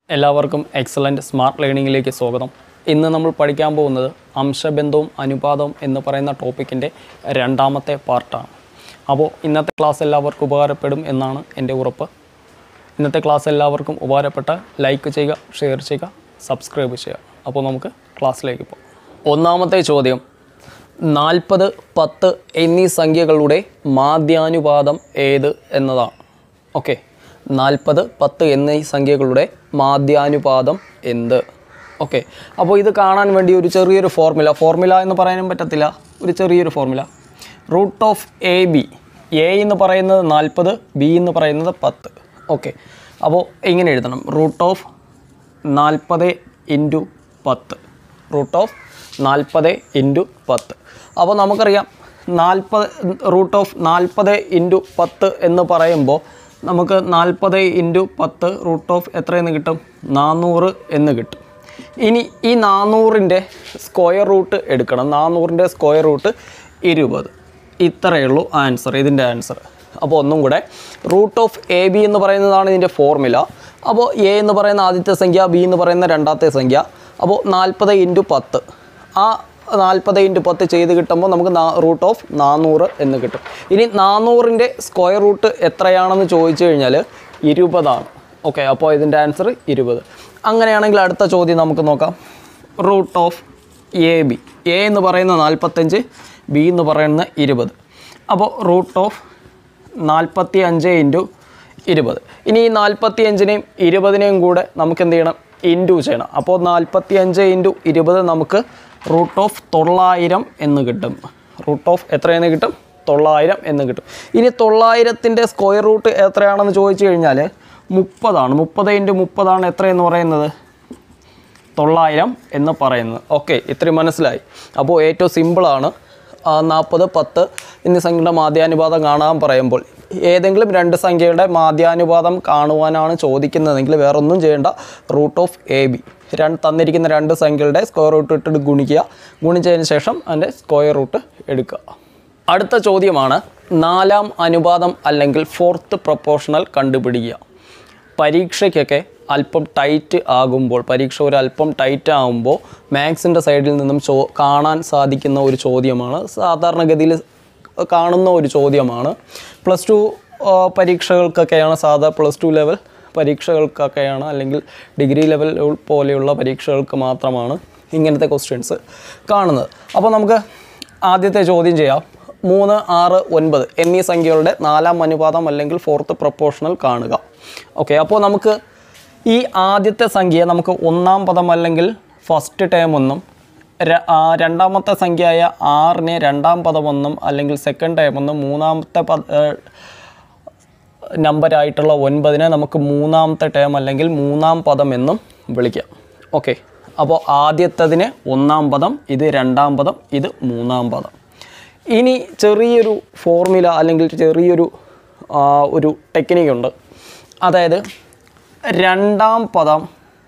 എല്ലാവർക്കും excellent smart ലേണിങ്ങിലേക്ക് സ്വാഗതം ഇന്ന് നമ്മൾ പഠിക്കാൻ പോകുന്നത് അംശബന്ധവും അനുപാതവും എന്ന് പറയുന്ന ടോപ്പിക്കിൻ്റെ രണ്ടാമത്തെ പാർട്ടാണ് അപ്പോൾ ഇന്നത്തെ ക്ലാസ് എല്ലാവർക്കും ഉപകാരപ്പെടും എന്നാണ് എൻ്റെ ഉറപ്പ് ഇന്നത്തെ ക്ലാസ് എല്ലാവർക്കും ഉപകാരപ്പെട്ട ലൈക്ക് ചെയ്യുക ഷെയർ ചെയ്യുക സബ്സ്ക്രൈബ് ചെയ്യുക അപ്പോൾ നമുക്ക് ക്ലാസ്സിലേക്ക് പോകാം ഒന്നാമത്തെ ചോദ്യം നാൽപ്പത് പത്ത് എന്നീ സംഖ്യകളുടെ മാധ്യാനുപാതം ഏത് എന്നതാണ് ഓക്കെ നാൽപ്പത് പത്ത് എന്നീ സംഖ്യകളുടെ മാധ്യാനുപാതം എന്ത് ഓക്കെ അപ്പോൾ ഇത് കാണാൻ വേണ്ടി ഒരു ചെറിയൊരു ഫോർമുല ഫോർമുല എന്ന് പറയാനും പറ്റത്തില്ല ഒരു ചെറിയൊരു formula root of A B A എന്ന് പറയുന്നത് നാൽപ്പത് ബി എന്ന് പറയുന്നത് പത്ത് ഓക്കെ അപ്പോൾ ഇങ്ങനെ എഴുതണം റൂട്ട് ഓഫ് നാൽപ്പത് ഇൻറ്റു പത്ത് റൂട്ട് ഓഫ് നാൽപ്പത് ഇൻറ്റു പത്ത് അപ്പോൾ നമുക്കറിയാം നാൽപ്പത് റൂട്ട് ഓഫ് നാൽപ്പത് ഇൻറ്റു പത്ത് എന്ന് പറയുമ്പോൾ നമുക്ക് നാൽപ്പത് ഇൻറ്റു പത്ത് റൂട്ട് ഓഫ് എത്രയെന്ന് കിട്ടും നാനൂറ് എന്ന് കിട്ടും ഇനി ഈ നാനൂറിൻ്റെ സ്ക്വയർ റൂട്ട് എടുക്കണം നാനൂറിൻ്റെ സ്ക്വയർ റൂട്ട് ഇരുപത് ഇത്രയേ ഉള്ളൂ ആൻസർ ഇതിൻ്റെ ആൻസർ അപ്പോൾ ഒന്നും കൂടെ റൂട്ട് ഓഫ് എ ബി എന്ന് പറയുന്നതാണ് ഇതിൻ്റെ ഫോർമുല അപ്പോൾ എ എന്ന് പറയുന്ന ആദ്യത്തെ സംഖ്യ ബി എന്ന് പറയുന്ന രണ്ടാമത്തെ സംഖ്യ അപ്പോൾ നാൽപ്പത് ഇൻറ്റു പത്ത് ആ നാൽപ്പത് ഇൻറ്റു പത്ത് ചെയ്ത് കിട്ടുമ്പോൾ നമുക്ക് റൂട്ട് ഓഫ് നാനൂറ് എന്ന് കിട്ടും ഇനി നാനൂറിൻ്റെ സ്ക്വയർ റൂട്ട് എത്രയാണെന്ന് ചോദിച്ചു കഴിഞ്ഞാൽ ഇരുപതാണ് ഓക്കെ അപ്പോൾ ഇതിൻ്റെ ആൻസർ ഇരുപത് അങ്ങനെയാണെങ്കിൽ അടുത്ത ചോദ്യം നമുക്ക് നോക്കാം root of A B A എന്ന് പറയുന്ന നാൽപ്പത്തഞ്ച് ബി എന്ന് പറയുന്ന ഇരുപത് അപ്പോൾ റൂട്ട് ഓഫ് നാൽപ്പത്തി അഞ്ച് ഇൻറ്റു ഇരുപത് ഇനി ഈ നാൽപ്പത്തി അഞ്ചിനെയും ഇരുപതിനെയും കൂടെ നമുക്ക് എന്ത് ചെയ്യണം ഇൻറ്റു ചെയ്യണം അപ്പോൾ നാൽപ്പത്തി അഞ്ച് ഇൻറ്റു ഇരുപത് നമുക്ക് റൂട്ട് ഓഫ് തൊള്ളായിരം എന്ന് കിട്ടും റൂട്ട് ഓഫ് എത്രയെന്ന് കിട്ടും തൊള്ളായിരം എന്ന് കിട്ടും ഇനി തൊള്ളായിരത്തിൻ്റെ സ്ക്വയർ റൂട്ട് എത്രയാണെന്ന് ചോദിച്ചു കഴിഞ്ഞാൽ മുപ്പതാണ് മുപ്പത് ഇൻറ്റു മുപ്പതാണ് എത്രയെന്ന് പറയുന്നത് തൊള്ളായിരം എന്ന് പറയുന്നത് ഓക്കെ ഇത്രയും മനസ്സിലായി അപ്പോൾ ഏറ്റവും സിമ്പിളാണ് നാൽപ്പത് പത്ത് എന്നീ സംഖ്യയുടെ മാധ്യാനുപാതം കാണാൻ പറയുമ്പോൾ ഏതെങ്കിലും രണ്ട് സംഖ്യയുടെ മാധ്യാനുപാതം കാണുവാനാണ് ചോദിക്കുന്നതെങ്കിൽ വേറൊന്നും ചെയ്യേണ്ട റൂട്ട് ഓഫ് എ ബി രണ്ട് തന്നിരിക്കുന്ന രണ്ട് സംഖ്യകളുടെ സ്ക്വയർ റൂട്ട് ഇട്ടിട്ട് ഗുണിക്കുക ഗുണിച്ചതിന് ശേഷം അതിൻ്റെ സ്ക്വയർ റൂട്ട് എടുക്കുക അടുത്ത ചോദ്യമാണ് നാലാം അനുപാതം അല്ലെങ്കിൽ ഫോർത്ത് പ്രൊപ്പോർഷണൽ കണ്ടുപിടിക്കുക പരീക്ഷയ്ക്കൊക്കെ അല്പം ടൈറ്റ് ആകുമ്പോൾ പരീക്ഷ ഒരു അല്പം ടൈറ്റ് ആകുമ്പോൾ മാത്സിൻ്റെ സൈഡിൽ നിന്നും ചോ കാണാൻ സാധിക്കുന്ന ഒരു ചോദ്യമാണ് സാധാരണഗതിയിൽ കാണുന്ന ഒരു ചോദ്യമാണ് പ്ലസ് ടു പരീക്ഷകൾക്കൊക്കെയാണ് സാധാ പ്ലസ് ടു ലെവൽ പരീക്ഷകൾക്കൊക്കെയാണ് അല്ലെങ്കിൽ ഡിഗ്രി ലെവൽ പോലെയുള്ള പരീക്ഷകൾക്ക് മാത്രമാണ് ഇങ്ങനത്തെ ക്വസ്റ്റ്യൻസ് കാണുന്നത് അപ്പോൾ നമുക്ക് ആദ്യത്തെ ചോദ്യം ചെയ്യാം മൂന്ന് ആറ് ഒൻപത് എന്നീ സംഖ്യകളുടെ നാലാം അനുപാതം അല്ലെങ്കിൽ ഫോർത്ത് പ്രൊപ്പോർഷണൽ കാണുക ഓക്കെ അപ്പോൾ നമുക്ക് ഈ ആദ്യത്തെ സംഖ്യയെ നമുക്ക് ഒന്നാം പദം അല്ലെങ്കിൽ ഫസ്റ്റ് ടേം ഒന്നും ര- ആ രണ്ടാമത്തെ സംഖ്യയായ ആറിനെ രണ്ടാം പദം ഒന്നും അല്ലെങ്കിൽ സെക്കൻഡ് ടേം ഒന്നും മൂന്നാമത്തെ പദ ഏഹ് നമ്പറായിട്ടുള്ള ഒൻപതിനെ നമുക്ക് മൂന്നാമത്തെ ടേം അല്ലെങ്കിൽ മൂന്നാം പദം എന്നും വിളിക്കാം ഓക്കെ അപ്പോൾ ആദ്യത്തതിന് ഒന്നാം പദം ഇത് രണ്ടാം പദം ഇത് മൂന്നാം പദം ഇനി ചെറിയൊരു ഫോർമുല അല്ലെങ്കിൽ ചെറിയൊരു ആ, ഒരു ടെക്നിക്കുണ്ട് അതായത് രണ്ടാം പദം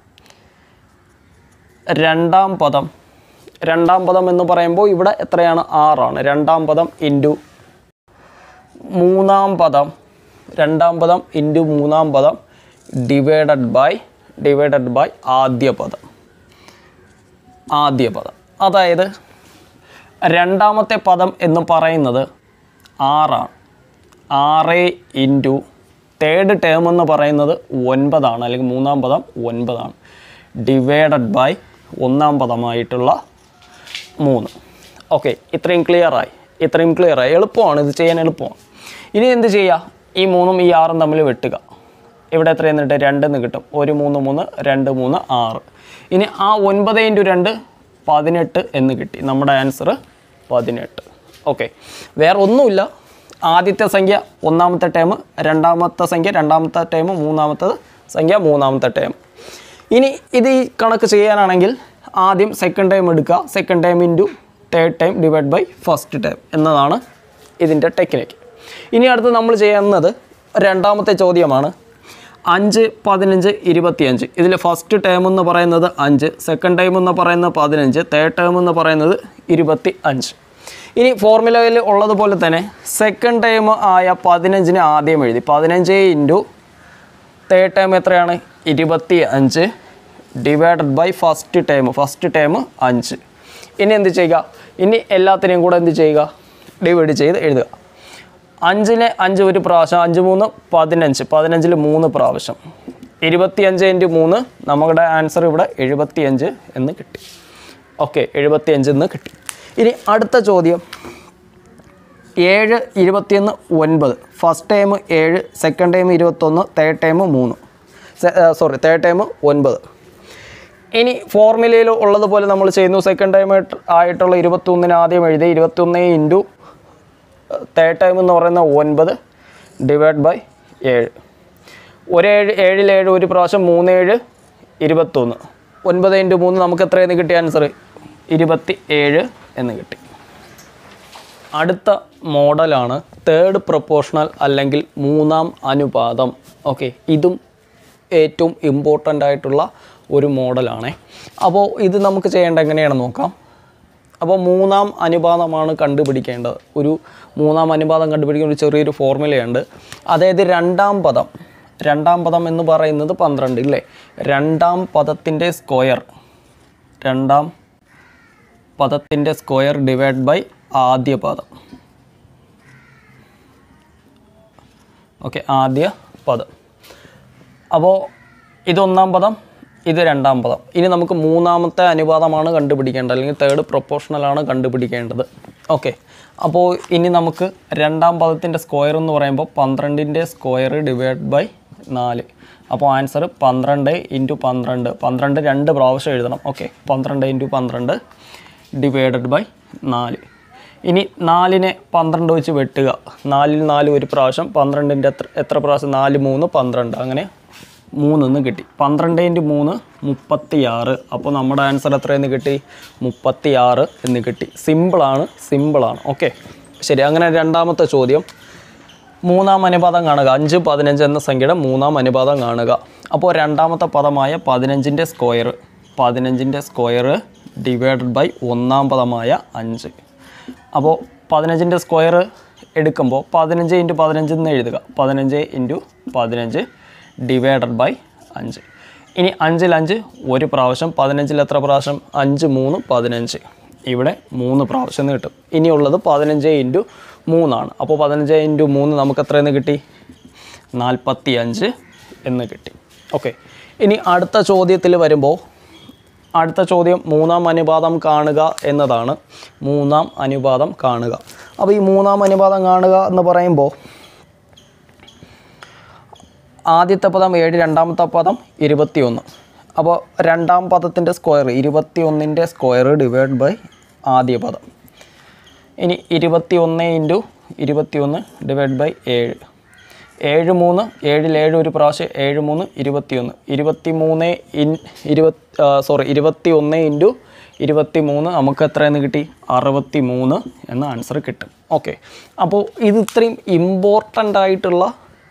രണ്ടാം പദം രണ്ടാം പദം എന്ന് പറയുമ്പോൾ ഇവിടെ എത്രയാണ് ആറാണ് രണ്ടാം പദം ഇൻറ്റു മൂന്നാം പദം രണ്ടാം പദം ഇൻറ്റു മൂന്നാം പദം ഡിവൈഡഡ് ബൈ ഡിവൈഡഡ് ബൈ ആദ്യ പദം ആദ്യ പദം അതായത് രണ്ടാമത്തെ പദം എന്ന് പറയുന്നത് ആറാണ് ആറ് ഇൻറ്റു തേർഡ് ടേം എന്ന് പറയുന്നത് ഒൻപതാണ് അല്ലെങ്കിൽ മൂന്നാം പദം ഒൻപതാണ് ഡിവൈഡഡ് ബൈ ഒന്നാം പദമായിട്ടുള്ള മൂന്ന് ഓക്കെ ഇത്രയും ക്ലിയറായി ഇത്രയും ക്ലിയറായി എളുപ്പമാണ് ഇത് ചെയ്യാൻ എളുപ്പമാണ് ഇനി എന്ത് ചെയ്യുക ഈ മൂന്നും ഈ ആറും തമ്മിൽ വെട്ടുക ഇവിടെ എത്ര എന്നിട്ട് രണ്ടെന്ന് കിട്ടും ഒരു മൂന്ന് മൂന്ന് രണ്ട് മൂന്ന് ആറ് ഇനി ആ ഒൻപത് ഇൻറ്റു രണ്ട് പതിനെട്ട് എന്ന് കിട്ടി നമ്മുടെ ആൻസർ പതിനെട്ട് ഓക്കെ വേറെ ഒന്നുമില്ല ആദ്യത്തെ സംഖ്യ ഒന്നാമത്തെ ടേം രണ്ടാമത്തെ സംഖ്യ രണ്ടാമത്തെ ടേം മൂന്നാമത്തെ സംഖ്യ മൂന്നാമത്തെ ടേം ഇനി ഇത് ഈ കണക്ക് ചെയ്യാനാണെങ്കിൽ ആദ്യം സെക്കൻഡ് ടൈം എടുക്കുക second time into third time divide by first time എന്നതാണ് ഇതിൻ്റെ ടെക്നിക്ക് ഇനി അടുത്ത് നമ്മൾ ചെയ്യുന്നത് രണ്ടാമത്തെ ചോദ്യമാണ് അഞ്ച് പതിനഞ്ച് ഇരുപത്തിയഞ്ച് ഇതിൽ ഫസ്റ്റ് ടേം എന്ന് പറയുന്നത് അഞ്ച് സെക്കൻഡ് ടൈം എന്ന് പറയുന്നത് പതിനഞ്ച് തേർഡ് ടേം എന്ന് പറയുന്നത് ഇരുപത്തി അഞ്ച് ഇനി ഫോർമുലയിൽ ഉള്ളതുപോലെ തന്നെ സെക്കൻഡ് ടൈം ആയ പതിനഞ്ചിന് ആദ്യം എഴുതി പതിനഞ്ച് ഇൻറ്റു തേർഡ് ടൈം എത്രയാണ് ഇരുപത്തി അഞ്ച് divided by first term first term അഞ്ച് ഇനി എന്ത് ചെയ്യുക ഇനി എല്ലാത്തിനെയും കൂടെ എന്ത് ചെയ്യുക ഡിവൈഡ് ചെയ്ത് എഴുതുക അഞ്ചിനെ അഞ്ച് ഒരു പ്രാവശ്യം അഞ്ച് മൂന്ന് പതിനഞ്ച് പതിനഞ്ചിൽ മൂന്ന് പ്രാവശ്യം ഇരുപത്തിയഞ്ച് ഇൻറ്റു മൂന്ന് നമ്മുടെ ആൻസർ ഇവിടെ എഴുപത്തിയഞ്ച് എന്ന് കിട്ടി ഓക്കെ എഴുപത്തിയഞ്ച് എന്ന് കിട്ടി ഇനി അടുത്ത ചോദ്യം ഏഴ് ഇരുപത്തിയൊന്ന് ഒൻപത് ഫസ്റ്റ് ടൈം ഏഴ് സെക്കൻഡ് ടൈം ഇരുപത്തൊന്ന് തേർഡ് ടൈം മൂന്ന് സോറി തേർഡ് ടൈം ഒൻപത് ഇനി ഫോർമുലയിൽ ഉള്ളതുപോലെ നമ്മൾ ചെയ്യുന്നു സെക്കൻഡ് ടൈം ആയിട്ടുള്ള ഇരുപത്തൊന്നിന് ആദ്യം എഴുതി ഇരുപത്തൊന്ന് ഇൻറ്റു തേർഡ് ടൈം എന്ന് പറയുന്ന ഒൻപത് ഡിവൈഡ് ബൈ ഏഴ് ഒരേഴ് ഏഴിൽ ഏഴ് ഒരു പ്രാവശ്യം മൂന്ന് ഏഴ് ഇരുപത്തൊന്ന് ഒൻപത് ഇൻറ്റു മൂന്ന് നമുക്ക് എത്രയെന്ന് കിട്ടിയ ആൻസർ ഇരുപത്തി ഏഴ് എന്ന് കിട്ടി അടുത്ത മോഡലാണ് തേർഡ് പ്രൊപ്പോർഷണൽ അല്ലെങ്കിൽ മൂന്നാം അനുപാതം ഓക്കെ ഇതും ഏറ്റവും ഇമ്പോർട്ടൻ്റ് ആയിട്ടുള്ള ഒരു മോഡലാണ് അപ്പോൾ ഇത് നമുക്ക് ചെയ്യേണ്ട എങ്ങനെയാണെന്ന് നോക്കാം അപ്പോൾ മൂന്നാം അനുപാതമാണ് കണ്ടുപിടിക്കേണ്ടത് ഒരു മൂന്നാം അനുപാതം കണ്ടുപിടിക്കുന്ന ഒരു ചെറിയൊരു ഫോർമുലയുണ്ട് അതായത് രണ്ടാം പദം രണ്ടാം പദം എന്ന് പറയുന്നത് പന്ത്രണ്ട് ഇല്ലേ രണ്ടാം പദത്തിൻ്റെ സ്ക്വയർ രണ്ടാം പദത്തിൻ്റെ സ്ക്വയർ ഡിവൈഡ് ബൈ ആദ്യ പദം ഓക്കെ ആദ്യ പദം അപ്പോൾ ഇതൊന്നാം പദം ഇത് രണ്ടാം പദം ഇനി നമുക്ക് മൂന്നാമത്തെ അനുപാതമാണ് കണ്ടുപിടിക്കേണ്ടത് അല്ലെങ്കിൽ തേർഡ് പ്രൊപ്പോർഷണലാണ് കണ്ടുപിടിക്കേണ്ടത് ഓക്കെ അപ്പോൾ ഇനി നമുക്ക് രണ്ടാം പദത്തിൻ്റെ സ്ക്വയർ എന്ന് പറയുമ്പോൾ പന്ത്രണ്ടിൻ്റെ സ്ക്വയർ ഡിവൈഡ് ബൈ നാല് അപ്പോൾ ആൻസർ പന്ത്രണ്ട് ഇൻറ്റു പന്ത്രണ്ട് പന്ത്രണ്ട് രണ്ട് പ്രാവശ്യം എഴുതണം ഓക്കെ പന്ത്രണ്ട് ഇൻറ്റു പന്ത്രണ്ട് ഡിവൈഡഡ് ബൈ നാല് ഇനി നാലിനെ പന്ത്രണ്ട് വെച്ച് വെട്ടുക നാലിൽ നാല് ഒരു പ്രാവശ്യം പന്ത്രണ്ടിൻ്റെ എത്ര എത്ര പ്രാവശ്യം നാല് മൂന്ന് പന്ത്രണ്ട് അങ്ങനെ മൂന്നെന്ന് കിട്ടി പന്ത്രണ്ട് ഇൻറ്റു മൂന്ന് മുപ്പത്തിയാറ് അപ്പോൾ നമ്മുടെ ആൻസർ എത്രയെന്ന് കിട്ടി മുപ്പത്തിയാറ് എന്ന് കിട്ടി സിമ്പിളാണ് സിമ്പിളാണ് ഓക്കെ ശരി അങ്ങനെ രണ്ടാമത്തെ ചോദ്യം മൂന്നാം അനുപാതം കാണുക അഞ്ച് പതിനഞ്ച് എന്ന സംഖ്യയുടെ മൂന്നാം അനുപാതം കാണുക അപ്പോൾ രണ്ടാമത്തെ പദമായ പതിനഞ്ചിൻ്റെ സ്ക്വയർ പതിനഞ്ചിൻ്റെ സ്ക്വയർ ഡിവൈഡഡ് ബൈ ഒന്നാം പദമായ അഞ്ച് അപ്പോൾ പതിനഞ്ചിൻ്റെ സ്ക്വയർ എടുക്കുമ്പോൾ പതിനഞ്ച് ഇൻറ്റു പതിനഞ്ച് എന്ന് എഴുതുക പതിനഞ്ച് ഇൻറ്റു പതിനഞ്ച് ഡിവൈഡഡ് ബൈ അഞ്ച് ഇനി അഞ്ചിൽ അഞ്ച് ഒരു പ്രാവശ്യം പതിനഞ്ചിൽ എത്ര പ്രാവശ്യം അഞ്ച് മൂന്ന് പതിനഞ്ച് ഇവിടെ മൂന്ന് പ്രാവശ്യം എന്ന് കിട്ടും ഇനിയുള്ളത് പതിനഞ്ച് ഇൻറ്റു മൂന്നാണ് അപ്പോൾ പതിനഞ്ച് ഇൻറ്റു മൂന്ന് നമുക്ക് എത്രയെന്ന് കിട്ടി നാൽപ്പത്തി അഞ്ച് എന്ന് കിട്ടി ഓക്കെ ഇനി അടുത്ത ചോദ്യത്തിൽ വരുമ്പോൾ അടുത്ത ചോദ്യം മൂന്നാം അനുപാതം കാണുക എന്നതാണ് മൂന്നാം അനുപാതം കാണുക അപ്പോൾ ഈ മൂന്നാം അനുപാതം കാണുക എന്ന് പറയുമ്പോൾ ആദ്യത്തെ പദം ഏഴ് രണ്ടാമത്തെ പദം ഇരുപത്തിയൊന്ന് അപ്പോൾ രണ്ടാം പദത്തിൻ്റെ സ്ക്വയർ ഇരുപത്തി ഒന്നിൻ്റെ സ്ക്വയർ ഡിവൈഡ് ബൈ ആദ്യ പദം ഇനി ഇരുപത്തി ഒന്ന് ഇൻറ്റു ഇരുപത്തി ഒന്ന് ഡിവൈഡ് ബൈ ഏഴ് ഏഴ് മൂന്ന് ഏഴിൽ ഏഴ് ഒരു പ്രാവശ്യം ഏഴ് മൂന്ന് ഇരുപത്തിയൊന്ന് ഇരുപത്തി മൂന്ന് ഇൻ ഇരുപത്തി സോറി ഇരുപത്തി ഒന്ന് ഇൻറ്റു ഇരുപത്തി മൂന്ന് നമുക്ക് എത്രയെന്ന് കിട്ടി അറുപത്തി മൂന്ന് എന്ന ആൻസർ കിട്ടും ഓക്കെ അപ്പോൾ ഇത് ഇത്രയും ഇമ്പോർട്ടൻ്റ് ആയിട്ടുള്ള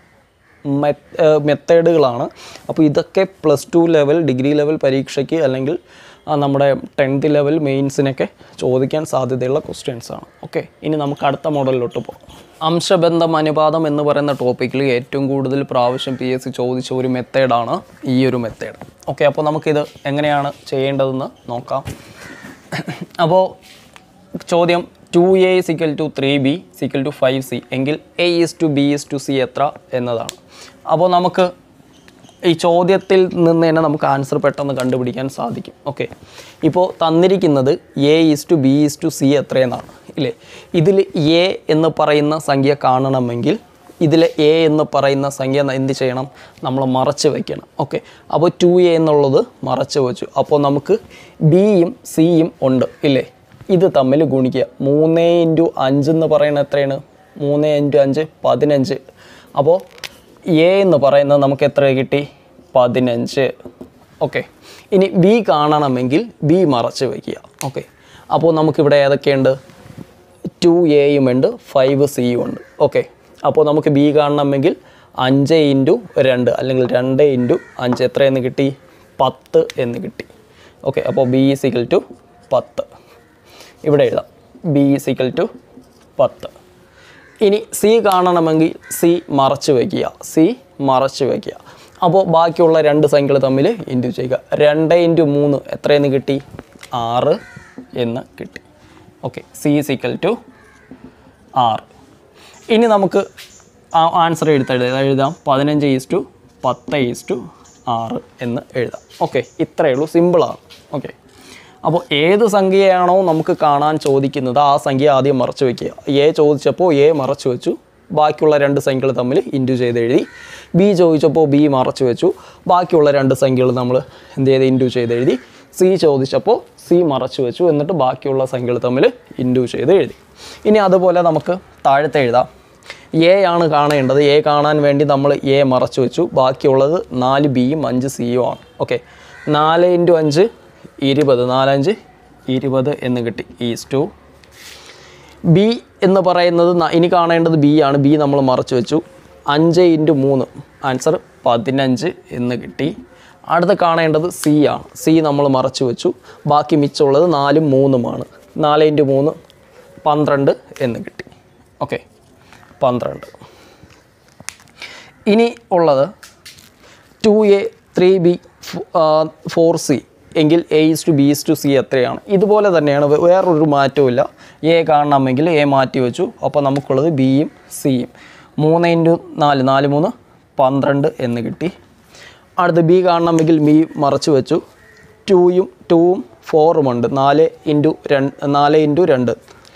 മെത്തേഡുകളാണ് അപ്പോൾ ഇതൊക്കെ plus two level degree level പരീക്ഷയ്ക്ക് അല്ലെങ്കിൽ ആ, നമ്മുടെ ടെൻത്ത് ലെവൽ മെയിൻസിനൊക്കെ ചോദിക്കാൻ സാധ്യതയുള്ള ക്വസ്റ്റ്യൻസ് ആണ് ഓക്കെ ഇനി നമുക്ക് അടുത്ത മോഡലിലോട്ട് പോകാം അംശബന്ധം അനുപാതം എന്ന് പറയുന്ന ടോപ്പിക്കിൽ ഏറ്റവും കൂടുതൽ പ്രാവശ്യം പി എസ് സി ചോദിച്ച ഒരു മെത്തേഡാണ് ഈ ഒരു മെത്തേഡ് ഓക്കെ അപ്പോൾ നമുക്കിത് എങ്ങനെയാണ് ചെയ്യേണ്ടതെന്ന് നോക്കാം അപ്പോൾ ചോദ്യം two A equal to three B equal to five C എങ്കിൽ A is to B is to C എത്ര എന്നതാണ് അപ്പോൾ നമുക്ക് ഈ ചോദ്യത്തിൽ നിന്ന് തന്നെ നമുക്ക് ആൻസർ പെട്ടെന്ന് കണ്ടുപിടിക്കാൻ സാധിക്കും ഓക്കെ ഇപ്പോൾ തന്നിരിക്കുന്നത് A is to B is to C എത്രയെന്നാണ് ഇല്ലേ ഇതിൽ എ എന്ന് പറയുന്ന സംഖ്യ കാണണമെങ്കിൽ ഇതിൽ എ എന്ന് പറയുന്ന സംഖ്യ എന്ത് ചെയ്യണം നമ്മൾ മറച്ച് വയ്ക്കണം ഓക്കെ അപ്പോൾ ടു എ എന്നുള്ളത് മറച്ച് വെച്ചു അപ്പോൾ നമുക്ക് ബിയും സിയും ഉണ്ട് ഇല്ലേ ഇത് തമ്മിൽ ഗുണിക്കുക മൂന്ന് ഇൻറ്റു അഞ്ച് എന്ന് പറയുന്നത് എത്രയാണ് മൂന്ന് ഇൻറ്റു അഞ്ച് പതിനഞ്ച് അപ്പോൾ എ എന്ന് പറയുന്നത് നമുക്ക് എത്ര കിട്ടി പതിനഞ്ച് ഓക്കെ ഇനി ബി കാണണമെങ്കിൽ ബി മറച്ച് വയ്ക്കുക ഓക്കെ അപ്പോൾ നമുക്കിവിടെ ഏതൊക്കെയുണ്ട് ടു എയും ഉണ്ട് ഫൈവ് സിയും ഉണ്ട് ഓക്കെ അപ്പോൾ നമുക്ക് ബി കാണണമെങ്കിൽ അഞ്ച് ഇൻറ്റു രണ്ട് അല്ലെങ്കിൽ രണ്ട് ഇൻറ്റു അഞ്ച് എത്രയെന്ന് കിട്ടി പത്ത് എന്ന് കിട്ടി ഓക്കെ അപ്പോൾ ബി സിക്കൽ ടു പത്ത് ഇവിടെ എഴുതാം ബി സിക്കൽ ടു പത്ത് ഇനി സി കാണണമെങ്കിൽ സി മറച്ച് വയ്ക്കുക സി മറച്ച് വയ്ക്കുക അപ്പോൾ ബാക്കിയുള്ള രണ്ട് സംഖ്യകൾ തമ്മിൽ ഇൻറ്റു ചെയ്യുക രണ്ട് ഇൻറ്റു മൂന്ന് എത്രയെന്ന് കിട്ടി ആറ് എന്ന് കിട്ടി okay C is equal to ആറ് ഇനി നമുക്ക് ആ ആൻസർ എടുത്തെഴുതാം എഴുതാം പതിനഞ്ച് ഈസ് ടു പത്ത് ഈസ് ടു ആറ് എന്ന് എഴുതാം ഓക്കെ ഇത്രയേ ഉള്ളൂ സിമ്പിളാണ് ഓക്കെ അപ്പോൾ ഏത് സംഖ്യയാണോ നമുക്ക് കാണാൻ ചോദിക്കുന്നത് ആ സംഖ്യ ആദ്യം മറച്ചു വയ്ക്കുക എ ചോദിച്ചപ്പോൾ എ മറച്ചു വെച്ചു ബാക്കിയുള്ള രണ്ട് സംഖ്യകൾ തമ്മിൽ ഇൻറ്റു ചെയ്ത് എഴുതി ബി ചോദിച്ചപ്പോൾ ബി മറച്ചു വെച്ചു ബാക്കിയുള്ള രണ്ട് സംഖ്യകൾ നമ്മൾ എന്ത് ചെയ്ത് ഇൻറ്റു ചെയ്ത് എഴുതി സി ചോദിച്ചപ്പോൾ സി മറച്ചു വെച്ചു എന്നിട്ട് ബാക്കിയുള്ള സംഖ്യകൾ തമ്മിൽ ഇൻറ്റു ചെയ്ത് എഴുതി ഇനി അതുപോലെ നമുക്ക് താഴത്തെ എഴുതാം എ ആണ് കാണേണ്ടത് എ കാണാൻ വേണ്ടി നമ്മൾ എ മറച്ചു വെച്ചു ബാക്കിയുള്ളത് നാല് ബിയും അഞ്ച് സിയും ആണ് ഓക്കെ നാല് ഇൻറ്റു അഞ്ച് ഇരുപത് നാലഞ്ച് ഇരുപത് എന്ന് കിട്ടി ഈസ് ടു ബി എന്ന് പറയുന്നത് ന- ഇനി കാണേണ്ടത് ബി ആണ് ബി നമ്മൾ മറച്ചു വെച്ചു അഞ്ച് ഇൻറ്റു മൂന്ന് ആൻസർ പതിനഞ്ച് എന്ന് കിട്ടി അടുത്ത് കാണേണ്ടത് സി ആണ് സി നമ്മൾ മറച്ചു വെച്ചു ബാക്കി മിച്ചമുള്ളത് നാലും മൂന്നുമാണ് നാല് ഇൻറ്റു മൂന്ന് പന്ത്രണ്ട് എന്ന് കിട്ടി ഓക്കെ പന്ത്രണ്ട് ഇനി ഉള്ളത് two A three B four C എങ്കിൽ A is to B is to C എത്രയാണ് ഇതുപോലെ തന്നെയാണ് വേ- വേറൊരു മാറ്റവും എ കാണണമെങ്കിൽ എ മാറ്റി വെച്ചു അപ്പോൾ നമുക്കുള്ളത് ബിയും സിയും മൂന്ന് ഇൻറ്റു നാല് നാല് മൂന്ന് പന്ത്രണ്ട് എന്ന് കിട്ടി അടുത്ത് ബി കാണണമെങ്കിൽ ബി മറച്ചു വെച്ചു ടൂയും ടൂവും ഫോറും ഉണ്ട് നാല് ഇൻറ്റു രണ്ട് നാല് ഇൻറ്റു രണ്ട്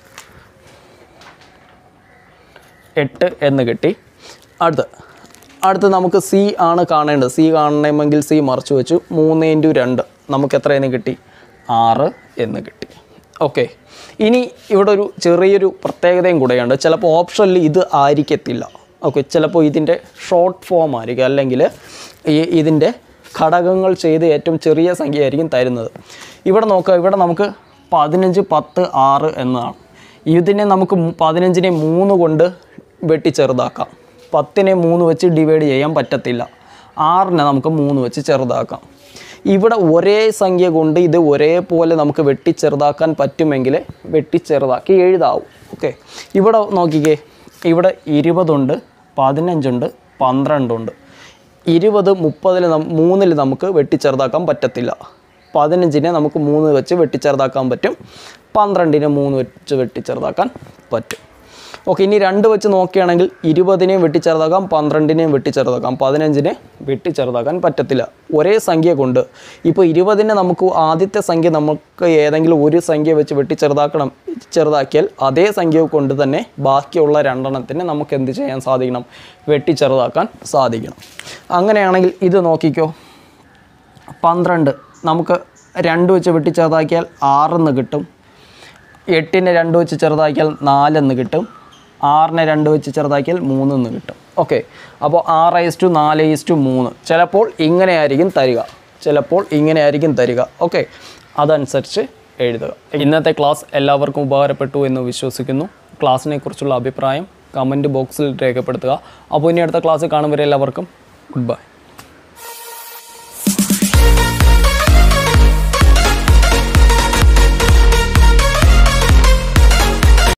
എട്ട് എന്ന് കിട്ടി അടുത്ത് അടുത്ത് നമുക്ക് സി ആണ് കാണേണ്ടത് സി കാണണമെങ്കിൽ സി മറച്ചു വെച്ചു മൂന്ന് ഇൻറ്റു രണ്ട് നമുക്ക് എത്രയെന്ന് കിട്ടി ആറ് എന്ന് കിട്ടി ഓക്കെ ഇനി ഇവിടെ ഒരു ചെറിയൊരു പ്രത്യേകതയും കൂടെയുണ്ട് ചിലപ്പോൾ ഓപ്ഷനിൽ ഇത് ആയിരിക്കത്തില്ല ഓക്കെ ചിലപ്പോൾ ഇതിൻ്റെ ഷോർട്ട് ഫോം ആയിരിക്കും അല്ലെങ്കിൽ ഈ ഇതിൻ്റെ ഘടകങ്ങൾ ചെയ്ത് ഏറ്റവും ചെറിയ സംഖ്യ ആയിരിക്കും തരുന്നത് ഇവിടെ നോക്കുക ഇവിടെ നമുക്ക് പതിനഞ്ച് പത്ത് ആറ് എന്നതാണ് ഇതിനെ നമുക്ക് മു- പതിനഞ്ചിനെ മൂന്ന് കൊണ്ട് വെട്ടി ചെറുതാക്കാം പത്തിനെ മൂന്ന് വെച്ച് ഡിവൈഡ് ചെയ്യാൻ പറ്റത്തില്ല ആറിനെ നമുക്ക് മൂന്ന് വെച്ച് ചെറുതാക്കാം ഇവിടെ ഒരേ സംഖ്യ കൊണ്ട് ഇത് ഒരേപോലെ നമുക്ക് വെട്ടി ചെറുതാക്കാൻ പറ്റുമെങ്കിൽ വെട്ടി ചെറുതാക്കി എഴുതാവും ഓക്കെ ഇവിടെ നോക്കിക്കേ ഇവിടെ ഇരുപതുണ്ട് പതിനഞ്ചുണ്ട് പന്ത്രണ്ടുണ്ട് ഇരുപത് മുപ്പതിൽ നം- മൂന്നിൽ നമുക്ക് വെട്ടിച്ചെറുതാക്കാൻ പറ്റത്തില്ല പതിനഞ്ചിനെ നമുക്ക് മൂന്ന് വെച്ച് വെട്ടിച്ചെറുതാക്കാൻ പറ്റും പന്ത്രണ്ടിനെ മൂന്ന് വെച്ച് വെട്ടിച്ചെറുതാക്കാൻ പറ്റും ഓക്കെ ഇനി രണ്ട് വെച്ച് നോക്കുകയാണെങ്കിൽ ഇരുപതിനെയും വെട്ടിച്ചെറുതാക്കാം പന്ത്രണ്ടിനെയും വെട്ടിച്ചെറുതാക്കാം പതിനഞ്ചിനെ വെട്ടിച്ചെറുതാക്കാൻ പറ്റത്തില്ല ഒരേ സംഖ്യ കൊണ്ട് ഇപ്പോൾ ഇരുപതിനെ നമുക്ക് ആദ്യത്തെ സംഖ്യ നമുക്ക് ഏതെങ്കിലും ഒരു സംഖ്യ വെച്ച് വെട്ടിച്ചെറുതാക്കണം ചെറുതാക്കിയാൽ അതേ സംഖ്യ കൊണ്ട് തന്നെ ബാക്കിയുള്ള രണ്ടെണ്ണത്തിന് നമുക്ക് എന്ത് ചെയ്യാൻ സാധിക്കണം വെട്ടിച്ചെറുതാക്കാൻ സാധിക്കണം അങ്ങനെയാണെങ്കിൽ ഇത് നോക്കിക്കോ പന്ത്രണ്ട് നമുക്ക് രണ്ട് വെച്ച് വെട്ടി ചെറുതാക്കിയാൽ ആറെന്ന് കിട്ടും എട്ടിനെ രണ്ട് വെച്ച് ചെറുതാക്കിയാൽ നാലെന്ന് കിട്ടും ആറിനെ രണ്ട് വെച്ച് ചെറുതാക്കിയാൽ മൂന്നെന്ന് കിട്ടും ഓക്കെ അപ്പോൾ ആറ് ഈസ് ടു നാല് ഈസ് ടു മൂന്ന് ചിലപ്പോൾ ഇങ്ങനെയായിരിക്കും തരിക ചിലപ്പോൾ ഇങ്ങനെയായിരിക്കും തരിക ഓക്കെ അതനുസരിച്ച് എഴുതുക ഇന്നത്തെ ക്ലാസ് എല്ലാവർക്കും ഉപകാരപ്പെട്ടു എന്ന് വിശ്വസിക്കുന്നു ക്ലാസ്സിനെ കുറിച്ചുള്ള അഭിപ്രായം കമൻറ്റ് ബോക്സിൽ രേഖപ്പെടുത്തുക അപ്പോൾ ഇനി അടുത്ത ക്ലാസ് കാണും വരെ എല്ലാവർക്കും ഗുഡ് ബൈ